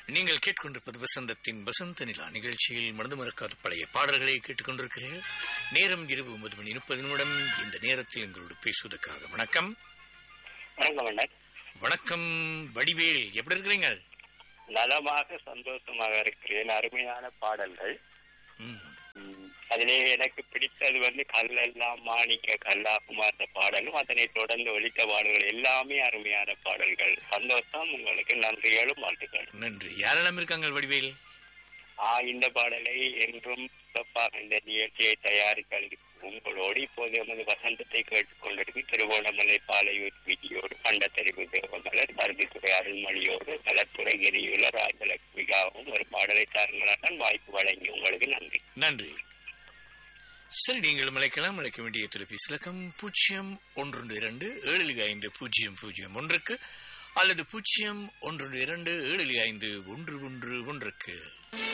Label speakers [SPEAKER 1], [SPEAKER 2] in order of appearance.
[SPEAKER 1] நீங்கள் கேட்கொண்டிருப்பது வசந்தத்தின் வசந்த நிலா நிகழ்ச்சியில் மனது மறக்காத பழைய பாடல்களை கேட்டுக்கொண்டிருக்கிறீர்கள் நேரம் இரவு ஒன்பது மணி முப்பது நிமிடம் இந்த நேரத்தில் எங்களோடு பேசுவதற்காக வணக்கம்
[SPEAKER 2] வணக்கம் அண்ணன்
[SPEAKER 1] வணக்கம் வடிவேல் எப்படி இருக்கிறீங்க
[SPEAKER 2] நலமாக சந்தோஷமாக இருக்கிறேன் அருமையான பாடல்கள்
[SPEAKER 1] ம்,
[SPEAKER 2] ம், அதிலே எனக்கு பிடித்தது வந்து கல்லெல்லாம் மாணிக்க கல்லாகும் அந்த பாடலும் அதனை தொடர்ந்து ஒலித்த பாடல்கள் எல்லாமே அருமையான பாடல்கள் சந்தோஷம் உங்களுக்கு நன்றிகளும் வாழ்த்துக்கள்
[SPEAKER 1] நன்றி யாரெல்லாம் இருக்காங்க வடிவேல்
[SPEAKER 2] ஆ இந்த பாடலை என்றும் சிறப்பாக இந்த நிகழ்ச்சியை தயாரிக்க உங்களோடு இப்போது எமது வசந்தத்தை கேட்டுக்கொண்டிருக்கு திருவோணமலை பாலையூர் விதியோடு பண்டத்தறிவு தேவமலர் பருதித்துறை அருள்மொழியோடு நலத்துறை கிரியுள்ள ராஜலட்சுமிகாவும் ஒரு பாடலை தாருங்களான் வாய்ப்பு வழங்கி உங்களுக்கு நன்றி
[SPEAKER 1] நன்றி சரி நீங்கள் அழைக்கலாம் அழைக்க வேண்டிய தொலைபேசி இலக்கம் பூஜ்ஜியம் ஒன்று இரண்டு ஏழு ஐந்து பூஜ்ஜியம் பூஜ்ஜியம் ஒன்றுக்கு அல்லது பூஜ்ஜியம் ஒன்று இரண்டு ஏழு ஐந்து ஒன்று ஒன்று ஒன்றுக்கு